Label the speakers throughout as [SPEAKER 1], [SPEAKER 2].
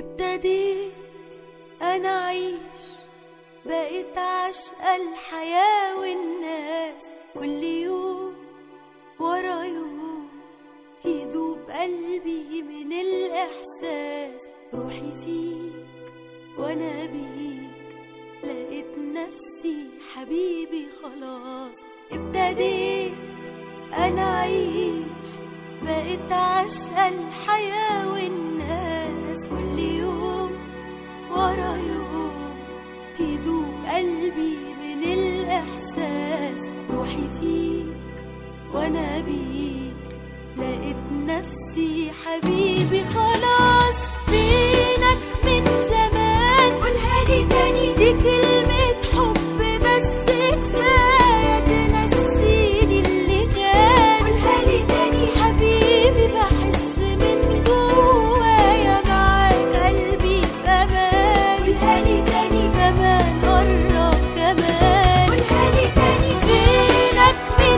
[SPEAKER 1] ابتديت انا اعيش بقيت عشق الحياة والناس كل يوم ورا يوم يدوب قلبي من الاحساس روحي فيك وانا بيك لقيت نفسي حبيبي خلاص ابتديت انا اعيش بقيت عشق الحياة والناس كل يوم ورا يوم يدوب قلبي من الإحساس روحي فيك وأنا بيك لقيت نفسي حبيبي خلاص فينك من زمان قولها لي تاني دي كلمة حب بس كفاية تنسيني اللي كان قولها لي تاني حبيبي بحس من جوايا معاك قلبي في أمان قولها لي تاني كمان قرب كمان قولها لي تاني فينك من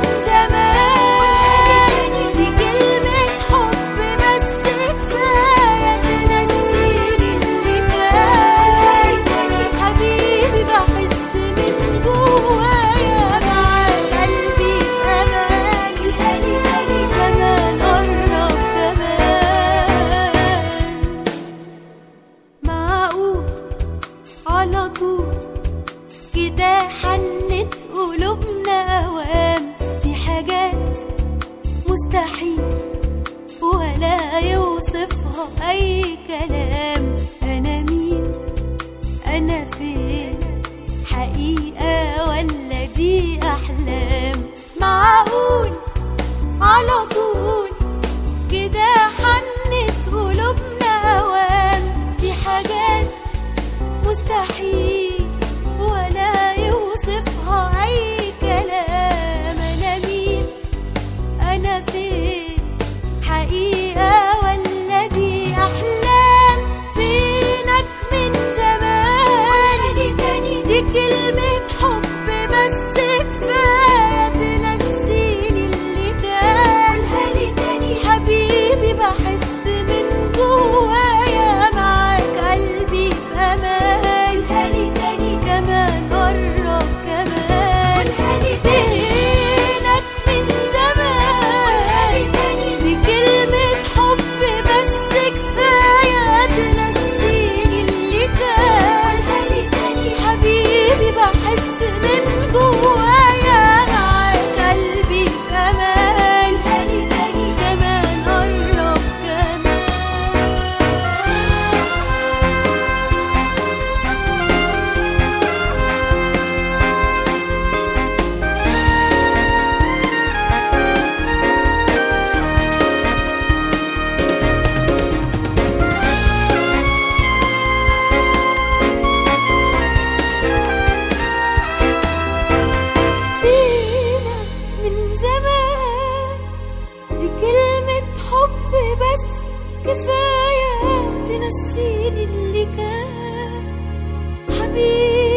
[SPEAKER 1] زمان دي كلمة حب بس كفاية تنسيني اللي كان تاني حبيبي بحس من جوايا معاك قلبي في أمان قولها لي تاني كمان قرب كمان معقول على طول كده حنت قلوبنا أوام في حاجات مستحيل ولا يوصفها أي كلام أنا مين أنا فين حقيقة ولا دي أحلام معقول على طول كده حنت قلوبنا أوام في حاجات مستحيل ولا يوصفها أي كلام أنا مين أنا فين حقيقة ولا دي أحلام فينك من زمان دي كلمة حب بس كفاية تنسيني اللي كان قولها تاني حبيبي بحس من جوايا معاك قلبي في أمان قولها تاني كمان قرب كمان قولها فينك من زمان دي كلمة حب بس كفاية تنسيني اللي كان قولها تاني حبيبي بحس من جوايا معاك قلبي في أمان قولها تاني كمان قرب كمان فينا من زمان دي كلمة حب بس كفاية تنسيني اللي كان حبيبي